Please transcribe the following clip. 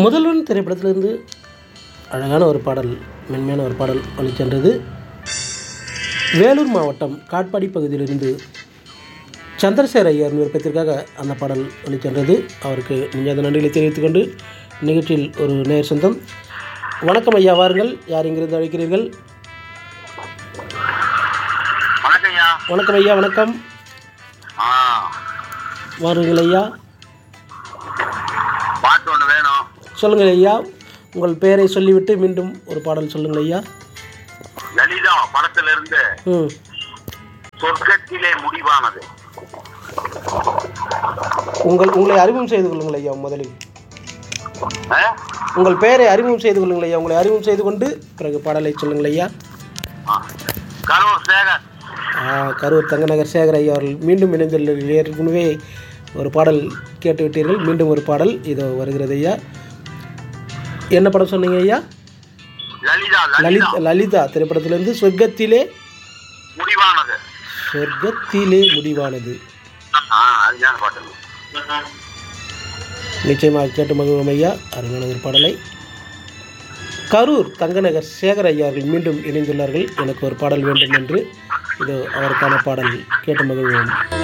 முதல்வன் திரைப்படத்திலிருந்து அழகான ஒரு பாடல் மென்மையான ஒரு பாடல் ஒலிச்சென்றது வேலூர் மாவட்டம் காட்பாடி பகுதியிலிருந்து சந்திரசேகர் ஐயர் விருப்பத்திற்காக அந்த பாடல் ஒலிச்சென்றது அவருக்கு நெஞ்சாத நன்றிகளை தெரிவித்துக் கொண்டு நிகழ்ச்சியில் ஒரு நேர் சொந்தம் வணக்கம் ஐயா வாருங்கள் யார் இங்கிருந்து அழைக்கிறீர்கள் வணக்கம் ஐயா வணக்கம் ஐயா வணக்கம் ஆ வாருங்கள் ஐயா பாட்டு ஒன்று வேணும் சொல்லுங்கள் ஐயா உங்கள் பெயரை சொல்லிவிட்டு மீண்டும் ஒரு பாடல் சொல்லுங்கள் ஐயா லலிதா படத்துல இருந்து ம் சொர்க்கத்திலே முடிவானது உங்கள் உங்களை அறிமுகம் செய்து கொள்ளுங்கள் ஐயா முதலில் ஆ? உங்கள் பெயரை அறிமுகம் செய்து கொள்ளுங்கள் ஐயா உங்களை அறிமுகம் செய்து கொண்டு பிறகு பாடலை சொல்லுங்கள் ஐயா ஆ. கரூர் சேகர் ஆ, கரூர் தங்கநகர் சேகர் ஐயா அவர்கள் மீண்டும் இணைந்துள்ளீர்கள் ஏற்கனவே ஒரு பாடல் கேட்டு விட்டீர்கள் மீண்டும் ஒரு பாடல் இதோ வருகிறது ஐயா என்ன படம் சொன்னீங்க ஐயா லலிதா லலிதா லலித் லலிதா திரைப்படத்திலிருந்து சொர்க்கத்திலே முடிவானது சொர்க்கத்திலே முடிவானது ஆ அதுதான் பாட்டு நிச்சயமாக கேட்டு மகிழ்வோம் ஐயா அருமையான ஒரு பாடலை கரூர் தங்கநகர் சேகர் ஐயா அவர்கள் மீண்டும் இணைந்துள்ளார்கள் எனக்கு ஒரு பாடல் வேண்டும் என்று இது அவருக்கான பாடல் கேட்டு மகிழ்வோம்